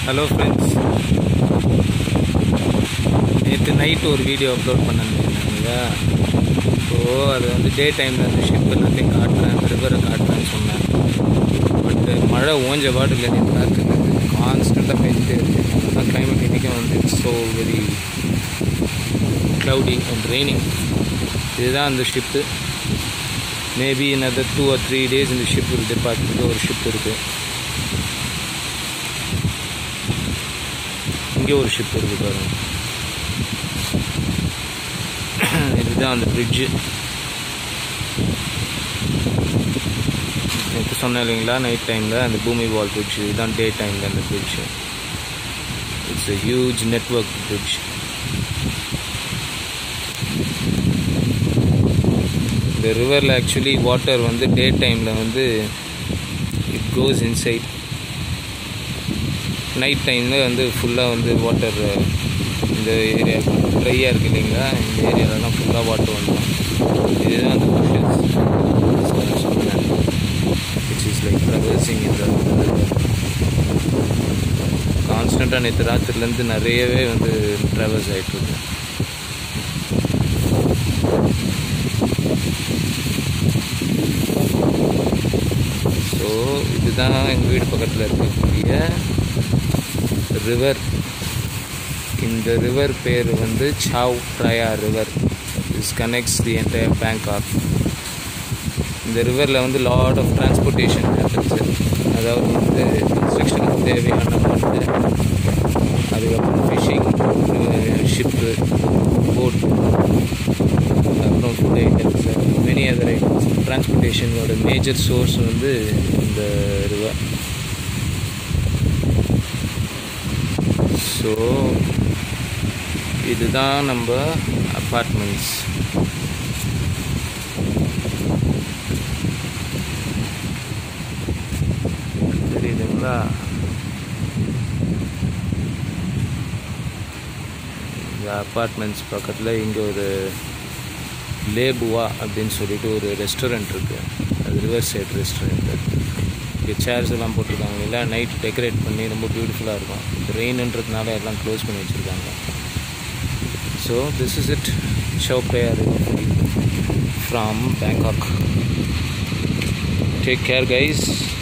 hello friends நேற்று night ஒரு video upload பண்ணிருந்தேங்க ஸோ அது வந்து டே டைமில் அந்த ஷிப் எல்லாத்தையும் காட்டுறேன் அந்த ரிவரை காட்டுறேன்னு சொன்னேன் பட்டு மழை ஓஞ்ச பாடு இல்லை நேற்று ராத்திரி கான்ஸ்டண்ட்டாக பெஞ்சிட்டே இருக்கு அதுதான் கிளைமேட் இன்றைக்கும் வந்து so very cloudy and raining இதுதான் அந்த ship maybe another two or three days இந்த ஷிப் will depart இங்கே ஒரு ஷிப் இருக்குது இங்கே ஒரு ஷிப் இருக்குது பாருங்க இதுதான் அந்த பிரிட்ஜு நேற்று சொன்னேன் இல்லைங்களா நைட் டைமில் அந்த பூமி வால் பிரிட்ஜ் இதுதான் டே டைமில் அந்த bridge it's a huge network bridge இந்த ரிவரில் ஆக்சுவலி வாட்டர் வந்து டே டைமில் வந்து இட் கோஸ் இன்சைட் நைட் டைமில் வந்து ஃபுல்லாக வந்து வாட்டர் இந்த ஏரியா ட்ரையாக இருக்குது இல்லைங்களா இந்த ஏரியாலலாம் ஃபுல்லாக வாட்டர் வந்துடும் இதுதான் அந்த புஷஸ் சொன்னேன் விச் இஸ் லைக் ட்ரவர்சிங் இந்த கான்ஸ்டண்ட்டாக நேற்று ராத்திரிலேருந்து நிறையவே வந்து ட்ராவல்ஸ் ஆகிட்டுருக்கு ஸோ இதுதான் எங்கள் வீடு பக்கத்தில் இருக்கக்கூடிய ரிவர் இந்த ரிவர் பேர் வந்து Chao Phraya river is connects the entire Bangkok இந்த ரிவரில் வந்து லாட் ஆஃப் டிரான்ஸ்போர்ட்டேஷன் ஹேப்பன்ஸு அதாவது வந்து கன்ஸ்ட்ரக்ஷனுக்கு தேவையான மண் அதுக்கப்புறம் ஃபிஷிங் ஷிப்பு போட் அப்புறம் food items many other items டிரான்ஸ்போர்ட்டேஷனோட மேஜர் சோர்ஸ் வந்து இந்த ரிவர் ஸோ இதுதான் நம்ம அப்பார்ட்மெண்ட்ஸ் தெரியுதுங்களா இந்த அப்பார்ட்மெண்ட்ஸ் பக்கத்தில் இங்கே ஒரு லேபுவா அப்படின்னு சொல்லிட்டு ஒரு ரெஸ்டாரண்ட் இருக்குது அது ரிவர் சைட் ரெஸ்டாரண்ட்டு இங்கே சேர்ஸ் எல்லாம் போட்டிருக்காங்க இல்லை நைட் டெக்கரேட் பண்ணி ரொம்ப பியூட்டிஃபுல்லாக இருக்கும் ரெயின்ன்றதுனால எல்லாம் க்ளோஸ் பண்ணி வச்சுருக்காங்க so this is it Chao Phraya from Bangkok take care guys